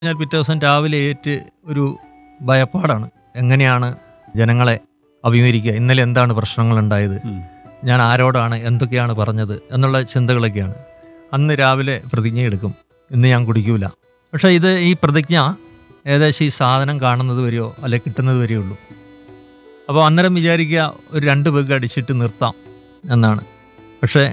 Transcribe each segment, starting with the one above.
ഞാൻ പിറ്റേ ദിവസം രാവിലെ ഏറ്റ് ഒരു ഭയപ്പാടാണ് എങ്ങനെയാണ് ജനങ്ങളെ അഭിമുഖീകരിക്കുക ഇന്നലെ എന്താണ് പ്രശ്നങ്ങൾ ഉണ്ടായത് ഉം. ഞാൻ ആരോടാണ് എന്തൊക്കെയാണ് പറഞ്ഞത് എന്നുള്ള ചിന്തകളൊക്കെയാണ് അന്ന് രാവിലെ പ്രതിജ്ഞ എടുക്കും ഇന്ന് ഞാൻ കുടിക്കൂല പക്ഷേ ഇത് ഈ പ്രതിജ്ഞ ഏകദേശം ഈ സാധനം കാണുന്നത് വരെയോ അല്ലെ കിട്ടുന്നത് വരെയോ ഉള്ളൂ അപ്പോൾ അന്നേരം വിചാരിക്കുക ഒരു രണ്ട് പെഗ് അടിച്ചിട്ട് നിർത്താം എന്നാണ് പക്ഷേ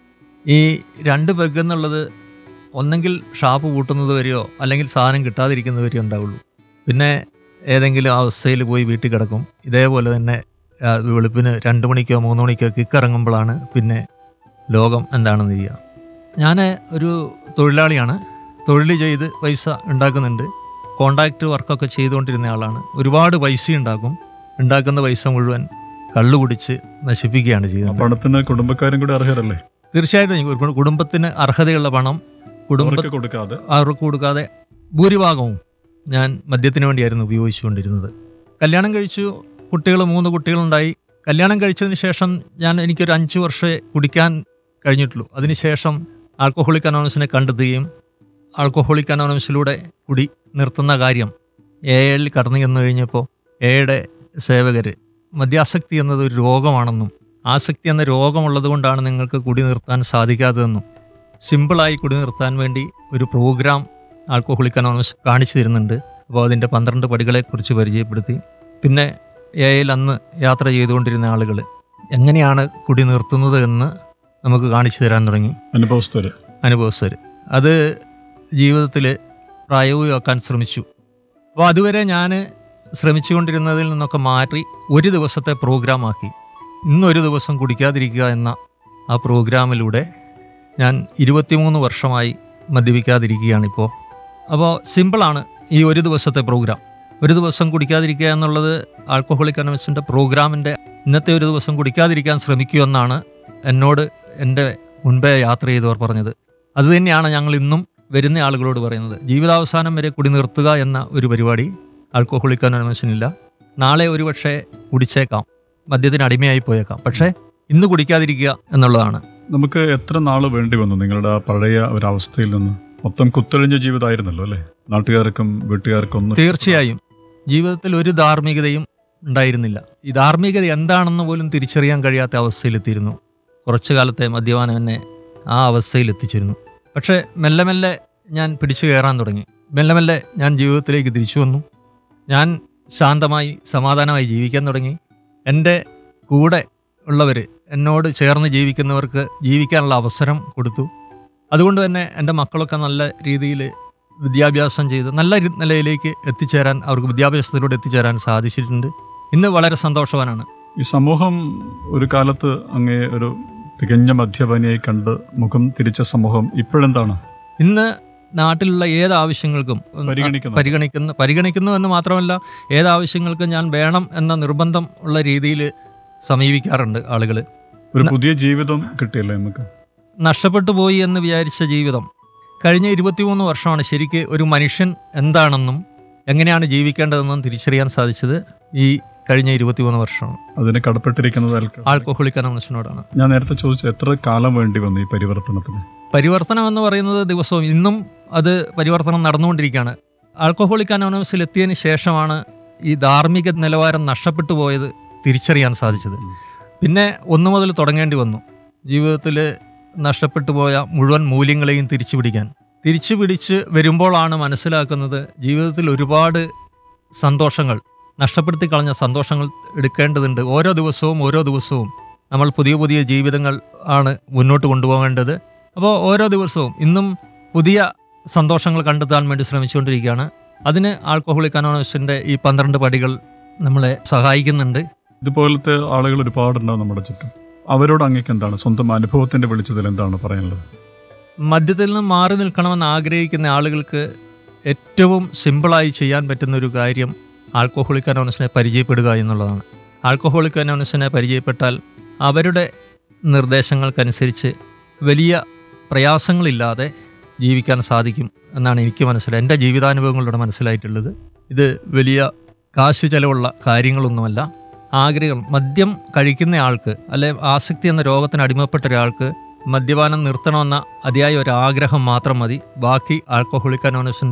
ഈ രണ്ട് പെഗ് എന്നുള്ളത് ഒന്നെങ്കിൽ ഷാപ്പ് പൂട്ടുന്നത് വരെയോ അല്ലെങ്കിൽ സാധനം കിട്ടാതിരിക്കുന്നത് വരെയോ ഉണ്ടാവുള്ളൂ പിന്നെ ഏതെങ്കിലും അവസ്ഥയിൽ പോയി വീട്ടിൽ കിടക്കും ഇതേപോലെ തന്നെ ആ, വെളുപ്പിന് രണ്ട് മണിക്കോ മൂന്ന് മണിക്കോ കിക്കിറങ്ങുമ്പോഴാണ് പിന്നെ ലോകം എന്താണെന്ന് ചെയ്യുക ഞാൻ ഒരു തൊഴിലാളിയാണ് തൊഴിൽ ചെയ്ത് പൈസ ഉണ്ടാക്കുന്നുണ്ട് കോണ്ടാക്ട് വർക്കൊക്കെ ചെയ്തുകൊണ്ടിരുന്ന ആളാണ് ഒരുപാട് പൈസ ഉണ്ടാക്കും ഉണ്ടാക്കുന്ന പൈസ മുഴുവൻ കള്ളു കുടിച്ച് നശിപ്പിക്കുകയാണ് ആ ചെയ്യുന്നത് പണത്തിന് കുടുംബക്കാരും കൂടി അർഹരല്ലേ തീർച്ചയായിട്ടും ഈ കുടുംബ- കുടുംബത്തിന് അർഹതയുള്ള പണം കുടുംബ അവർക്ക് കൊടുക്കാതെ അവർക്ക് കൊടുക്കാതെ ഭൂരിഭാഗവും ഞാൻ മദ്യത്തിന് വേണ്ടിയായിരുന്നു ഉപയോഗിച്ചുകൊണ്ടിരുന്നത് കല്യാണം കഴിച്ചു കുട്ടികൾ മൂന്ന് കുട്ടികളുണ്ടായി കല്യാണം കഴിച്ചതിന് ശേഷം ഞാൻ എനിക്കൊരു അഞ്ച് വർഷമേ കുടിക്കാൻ കഴിഞ്ഞിട്ടുള്ളൂ അതിനുശേഷം ആൽക്കഹോളിക് അനോണസിനെ കണ്ടെത്തുകയും ആൽക്കഹോളിക് അനോണസിലൂടെ കുടി നിർത്തുന്ന കാര്യം എയിൽ കടന്നു ചെന്ന് കഴിഞ്ഞപ്പോൾ എയുടെ സേവകർ മദ്യാസക്തി എന്നത് ഒരു രോഗമാണെന്നും ആസക്തി എന്ന രോഗമുള്ളത് കൊണ്ടാണ് നിങ്ങൾക്ക് കുടി നിർത്താൻ സാധിക്കാത്തതെന്നും സിമ്പിളായി കുടി നിർത്താൻ വേണ്ടി ഒരു പ്രോഗ്രാം ആൽക്കഹോളിക് അനോണസ് കാണിച്ചു തരുന്നുണ്ട് അപ്പോൾ അതിൻ്റെ പന്ത്രണ്ട് പടികളെക്കുറിച്ച് പരിചയപ്പെടുത്തി പിന്നെ എയിൽ അന്ന് യാത്ര ചെയ്തുകൊണ്ടിരുന്ന ആളുകൾ എങ്ങനെയാണ് കുടി നിർത്തുന്നത് എന്ന് നമുക്ക് കാണിച്ചു തരാൻ തുടങ്ങി അനുഭവസ്ഥര് അനുഭവസ്ഥർ അത് ജീവിതത്തിൽ പ്രായോഗികമാക്കാൻ ശ്രമിച്ചു അപ്പോൾ അതുവരെ ഞാൻ ശ്രമിച്ചുകൊണ്ടിരുന്നതിൽ നിന്നൊക്കെ മാറി ഒരു ദിവസത്തെ പ്രോഗ്രാമാക്കി ഇന്നൊരു ദിവസം കുടിക്കാതിരിക്കുക എന്ന ആ പ്രോഗ്രാമിലൂടെ ഞാൻ ഇരുപത്തിമൂന്ന് വർഷമായി മദ്യപിക്കാതിരിക്കുകയാണിപ്പോൾ അപ്പോൾ സിമ്പിളാണ് ഈ ഒരു ദിവസത്തെ പ്രോഗ്രാം ഒരു ദിവസം കുടിക്കാതിരിക്കുക എന്നുള്ളത് ആൽക്കഹോളിക് അനോമസിൻ്റെ പ്രോഗ്രാമിൻ്റെ ഇന്നത്തെ ഒരു ദിവസം കുടിക്കാതിരിക്കാൻ ശ്രമിക്കുമെന്നാണ് എന്നോട് എൻ്റെ മുൻപേ യാത്ര ചെയ്തവർ പറഞ്ഞത് അതുതന്നെയാണ് ഞങ്ങൾ ഇന്നും വരുന്ന ആളുകളോട് പറയുന്നത് ജീവിതാവസാനം വരെ കുടി നിർത്തുക എന്ന ഒരു പരിപാടി ആൽക്കഹോളിക് അനോമസിനില്ല നാളെ ഒരുപക്ഷെ കുടിച്ചേക്കാം മദ്യത്തിന് അടിമയായി പോയേക്കാം പക്ഷേ ഇന്ന് കുടിക്കാതിരിക്കുക എന്നുള്ളതാണ് നമുക്ക് എത്ര നാള് വേണ്ടി വന്നു നിങ്ങളുടെ ആ പഴയ ഒരു അവസ്ഥയിൽ നിന്ന് മൊത്തം കുത്തൊഴിഞ്ഞ ജീവിതമായിരുന്നല്ലോ അല്ലേ നാട്ടുകാർക്കും വീട്ടുകാർക്കും ഒന്നും തീർച്ചയായും ജീവിതത്തിൽ ഒരു ധാർമ്മികതയും ഉണ്ടായിരുന്നില്ല ഈ ധാർമ്മികത എന്താണെന്ന് പോലും തിരിച്ചറിയാൻ കഴിയാത്ത അവസ്ഥയിലെത്തിയിരുന്നു കുറച്ചു കാലത്തെ മദ്യപാനം എന്നെ ആ അവസ്ഥയിൽ എത്തിച്ചിരുന്നു പക്ഷേ മെല്ലെ മെല്ലെ ഞാൻ പിടിച്ചു കയറാൻ തുടങ്ങി മെല്ലെ മെല്ലെ ഞാൻ ജീവിതത്തിലേക്ക് തിരിച്ചു വന്നു ഞാൻ ശാന്തമായി സമാധാനമായി ജീവിക്കാൻ തുടങ്ങി എൻ്റെ കൂടെ ഉള്ളവർ എന്നോട് ചേർന്ന് ജീവിക്കുന്നവർക്ക് ജീവിക്കാനുള്ള അവസരം കൊടുത്തു അതുകൊണ്ട് തന്നെ എൻ്റെ മക്കളൊക്കെ നല്ല രീതിയിൽ വിദ്യാഭ്യാസം ചെയ്ത് നല്ല രി- നിലയിലേക്ക് എത്തിച്ചേരാൻ അവർക്ക് വിദ്യാഭ്യാസത്തിലൂടെ എത്തിച്ചേരാൻ സാധിച്ചിട്ടുണ്ട് ഇന്ന് വളരെ സന്തോഷവാനാണ് ഈ സമൂഹം ഒരു കാലത്ത് അങ്ങേ ഒരു തികഞ്ഞ മദ്യപാനിയായി കണ്ട് മുഖം തിരിച്ച സമൂഹം ഇപ്പോഴെന്താണ് ഇന്ന് നാട്ടിലുള്ള ഏത് ആവശ്യങ്ങൾക്കും ഉം, പരിഗണിക്കുന്നത്? പരിഗണിക്കുന്ന പരിഗണിക്കുന്നു എന്ന് മാത്രമല്ല ഏത് ആവശ്യങ്ങൾക്കും ഞാൻ വേണം എന്ന നിർബന്ധം ഉള്ള രീതിയിൽ സമീപിക്കാറുണ്ട് ആളുകൾ ഒരു പുതിയ ജീവിതം കിട്ടിയല്ലേ നമുക്ക് നഷ്ടപ്പെട്ടു പോയി എന്ന് വിചാരിച്ച ജീവിതം കഴിഞ്ഞ ഇരുപത്തിമൂന്ന് വർഷമാണ് ശരിക്ക് ഒരു മനുഷ്യൻ എന്താണെന്നും എങ്ങനെയാണ് ജീവിക്കേണ്ടതെന്നും തിരിച്ചറിയാൻ സാധിച്ചത് ഈ കഴിഞ്ഞ ഇരുപത്തിമൂന്ന് വർഷമാണ് അതിന് കടപ്പെട്ടിരിക്കുന്നത് ആൾക്ക് ആൽക്കഹോളിക് അനോണസിനോടാണ് ഞാൻ നേരത്തെ ചോദിച്ചു എത്ര കാലം വേണ്ടി വന്നു ഈ പരിവർത്തനത്തിന് പരിവർത്തനം എന്ന് പറയുന്നത് ദിവസവും ഇന്നും അത് പരിവർത്തനം നടന്നുകൊണ്ടിരിക്കുകയാണ് ആൽക്കഹോളിക് അനോണമസിൽ എത്തിയതിന് ശേഷമാണ് ഈ ധാർമ്മിക നിലവാരം നഷ്ടപ്പെട്ടു പോയത് തിരിച്ചറിയാൻ സാധിച്ചത് ഉം. പിന്നെ ഒന്നു മുതൽ തുടങ്ങേണ്ടി വന്നു ജീവിതത്തിൽ നഷ്ടപ്പെട്ടു പോയ മുഴുവൻ മൂല്യങ്ങളെയും തിരിച്ചു പിടിക്കാൻ തിരിച്ചു പിടിച്ച് വരുമ്പോഴാണ് മനസ്സിലാക്കുന്നത് ജീവിതത്തിൽ ഒരുപാട് സന്തോഷങ്ങൾ നഷ്ടപ്പെടുത്തി കളഞ്ഞ സന്തോഷങ്ങൾ എടുക്കേണ്ടതുണ്ട് ഓരോ ദിവസവും ഓരോ ദിവസവും നമ്മൾ പുതിയ പുതിയ ജീവിതങ്ങൾ ആണ് മുന്നോട്ട് കൊണ്ടുപോകേണ്ടത് അപ്പോൾ ഓരോ ദിവസവും ഇന്നും പുതിയ സന്തോഷങ്ങൾ കണ്ടെത്താൻ വേണ്ടി ശ്രമിച്ചുകൊണ്ടിരിക്കുകയാണ് അതിന് ആൽക്കഹോളിക് അനോണസിൻ്റെ ഈ പന്ത്രണ്ട് പടികൾ നമ്മളെ സഹായിക്കുന്നുണ്ട് ഇതുപോലത്തെ ആളുകൾ ഒരുപാടുണ്ടാവും നമ്മുടെ ചുറ്റും അവരോട് അങ്ങേക്ക് എന്താണ് സ്വന്തം അനുഭവത്തിന്റെ വെളിച്ചത്തിൽ എന്താണ് പറയാനുള്ളത് മദ്യത്തിൽ നിന്ന് മാറി നിൽക്കണമെന്ന് ആഗ്രഹിക്കുന്ന ആളുകൾക്ക് ഏറ്റവും സിമ്പിളായി ചെയ്യാൻ പറ്റുന്ന ഒരു കാര്യം ആൽക്കഹോളിക് അനോണസിനെ പരിചയപ്പെടുക എന്നുള്ളതാണ് ആൽക്കഹോളിക് അനോണസിനെ പരിചയപ്പെട്ടാൽ അവരുടെ നിർദ്ദേശങ്ങൾക്കനുസരിച്ച് വലിയ പ്രയാസങ്ങളില്ലാതെ ജീവിക്കാൻ സാധിക്കും എന്നാണ് എനിക്ക് മനസ്സിലായത് എൻ്റെ ജീവിതാനുഭവങ്ങളിലൂടെ മനസ്സിലായിട്ടുള്ളത് ഇത് വലിയ കാശ് ചെലവുള്ള കാര്യങ്ങളൊന്നുമല്ല ആഗ്രഹം മദ്യം കഴിക്കുന്ന ആൾക്ക് അല്ലെ ആസക്തി എന്ന രോഗത്തിന് അടിമപ്പെട്ട ഒരാൾക്ക് മദ്യപാനം നിർത്തണമെന്ന അതിയായ ഒരു ആഗ്രഹം മാത്രം മതി ബാക്കി ആൽക്കഹോളിക് അനോണസിൻ്റെ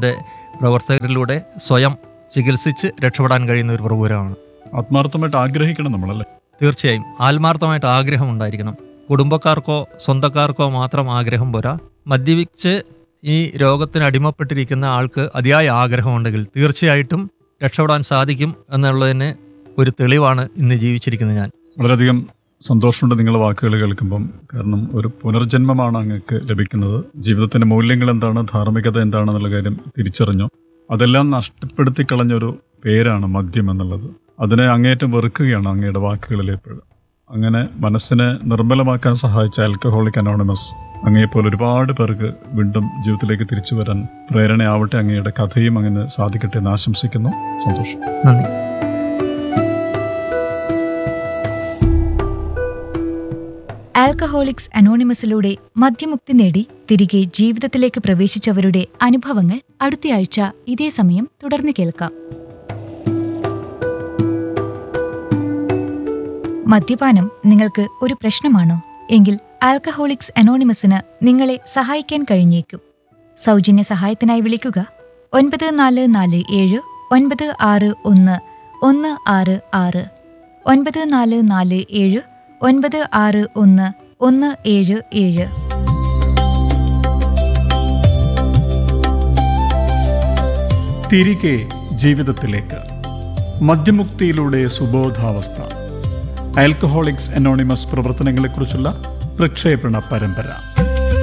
പ്രവർത്തകരിലൂടെ സ്വയം ചികിത്സിച്ച് രക്ഷപ്പെടാൻ കഴിയുന്ന ഒരു പ്രഭുരമാണ് ആത്മാർത്ഥമായിട്ട് ആഗ്രഹിക്കണം നമ്മളല്ലേ തീർച്ചയായും ആത്മാർത്ഥമായിട്ട് ആഗ്രഹം ഉണ്ടായിരിക്കണം കുടുംബക്കാർക്കോ സ്വന്തക്കാർക്കോ മാത്രം ആഗ്രഹം പോരാ മദ്യപിച്ച് ഈ രോഗത്തിന് അടിമപ്പെട്ടിരിക്കുന്ന ആൾക്ക് അതിയായ ആഗ്രഹമുണ്ടെങ്കിൽ തീർച്ചയായിട്ടും രക്ഷപ്പെടാൻ സാധിക്കും എന്നുള്ളതിന് ഒരു തെളിവാണ് ഇന്ന് ജീവിച്ചിരിക്കുന്നത് ഞാൻ വളരെയധികം സന്തോഷമുണ്ട് നിങ്ങളുടെ വാക്കുകൾ കേൾക്കുമ്പം കാരണം ഒരു പുനർജന്മമാണ് അങ്ങക്ക് ലഭിക്കുന്നത് ജീവിതത്തിന്റെ മൂല്യങ്ങൾ എന്താണ് ധാർമ്മികത എന്താണെന്നുള്ള കാര്യം തിരിച്ചറിഞ്ഞു അതെല്ലാം നഷ്ടപ്പെടുത്തി കളഞ്ഞൊരു പേരാണ് മദ്യം എന്നുള്ളത് അതിനെ അങ്ങേയറ്റം വെറുക്കുകയാണ് അങ്ങയുടെ വാക്കുകളിൽ എപ്പോഴും അങ്ങനെ മനസ്സിനെ നിർമ്മലമാക്കാൻ സഹായിച്ച ആൽക്കഹോളിക് അനോണിമസ് അങ്ങയെപ്പോലെ ഒരുപാട് പേർക്ക് വീണ്ടും ജീവിതത്തിലേക്ക് തിരിച്ചു വരാൻ പ്രേരണയാവട്ടെ അങ്ങയുടെ കഥയും അങ്ങനെ സാധിക്കട്ടെ എന്ന് ആശംസിക്കുന്നു സന്തോഷം നന്ദി ആൽക്കഹോളിക്സ് അനോണിമസിലൂടെ മദ്യമുക്തി നേടി തിരികെ ജീവിതത്തിലേക്ക് പ്രവേശിച്ചവരുടെ അനുഭവങ്ങൾ അടുത്തയാഴ്ച ഇതേ സമയം തുടർന്ന് കേൾക്കാം മദ്യപാനം നിങ്ങൾക്ക് ഒരു പ്രശ്നമാണോ എങ്കിൽ ആൽക്കഹോളിക്സ് അനോണിമസിന് നിങ്ങളെ സഹായിക്കാൻ കഴിഞ്ഞേക്കും സൗജന്യ സഹായത്തിനായി വിളിക്കുക ഒൻപത് നാല് നാല് ഏഴ് ഒൻപത് ആറ് ഒന്ന് ഒന്ന് ആറ് ആറ് ഒൻപത് നാല് നാല് ഏഴ് ഒൻപത് ആറ് ഒന്ന് ഒന്ന് ഏഴ് ഏഴ് തിരികെ ജീവിതത്തിലേക്ക് മദ്യമുക്തിയിലൂടെ സുബോധാവസ്ഥ ആൽക്കഹോളിക്സ് അനോണിമസ് പ്രവർത്തനങ്ങളെക്കുറിച്ചുള്ള പ്രക്ഷേപണ പരമ്പര